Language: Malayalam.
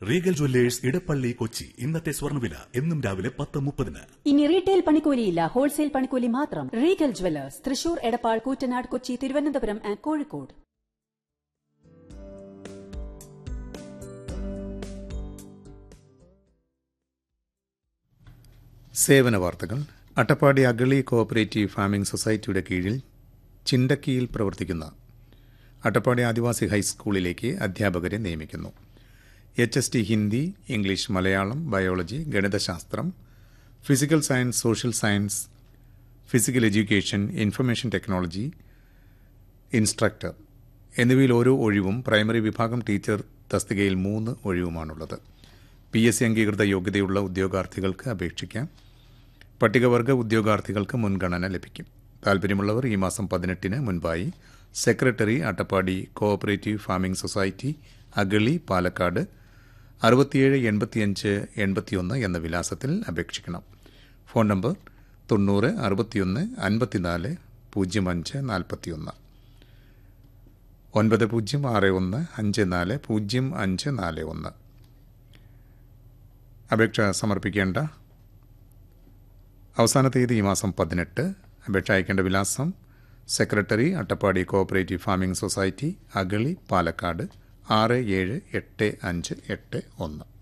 റീഗൽ ജ്വല്ലേഴ്സ് ഇടപ്പള്ളി കൊച്ചി ഇന്നത്തെ സ്വർണ്ണവില എന്നും രാവിലെ പത്ത് മുപ്പതിന് ഇനി റീറ്റെയിൽ പണിക്കൂലിയില്ല ഹോൾസെയിൽ പണിക്കൂലി മാത്രം Regal Jewellers Thrissur Edappal Koottanad Kochi Thiruvananthapuram and Kozhikode സേവന വാർത്തകൾ അട്ടപ്പാടി അഗളി കോഓപ്പറേറ്റീവ് ഫാമിംഗ് സൊസൈറ്റിയുടെ കീഴിൽ ചിണ്ടക്കിയിൽ പ്രവർത്തിക്കുന്ന അട്ടപ്പാടി ആദിവാസി ഹൈസ്കൂളിലേക്ക് അധ്യാപകരെ നിയമിക്കുന്നു H S T Hindi English Malayalam biology ഗണിതശാസ്ത്രം physical science social science physical education information technology instructor എന്നിവയിൽ ഓരോ ഒഴിവും പ്രൈമറി വിഭാഗം ടീച്ചർ തസ്തികയിൽ മൂന്ന് ഒഴിവുമാണുള്ളത് പി എസ് സി അംഗീകൃത യോഗ്യതയുള്ള ഉദ്യോഗാർത്ഥികൾക്ക് അപേക്ഷിക്കാം പട്ടികവർഗ ഉദ്യോഗാർത്ഥികൾക്ക് മുൻഗണന ലഭിക്കും താൽപ്പര്യമുള്ളവർ ഈ മാസം പതിനെട്ടിന് മുൻപായി secretary Attappadi cooperative farming society Agali Palakkad അറുപത്തിയേഴ് എൺപത്തിയഞ്ച് എൺപത്തിയൊന്ന് എന്ന വിലാസത്തിൽ അപേക്ഷിക്കണം ഫോൺ നമ്പർ തൊണ്ണൂറ് അറുപത്തിയൊന്ന് അൻപത്തിനാല് പൂജ്യം അഞ്ച് നാൽപ്പത്തിയൊന്ന് ഒൻപത് പൂജ്യം ആറ് ഒന്ന് അഞ്ച് നാല് പൂജ്യം അഞ്ച് നാല് ഒന്ന് അപേക്ഷ സമർപ്പിക്കേണ്ട അവസാന തീയതി ഈ മാസം പതിനെട്ട് അപേക്ഷ അയക്കേണ്ട വിലാസം secretary Attappadi cooperative farming society Agali Palakkad ആറ് ഏഴ് എട്ട് അഞ്ച് എട്ട് ഒന്ന്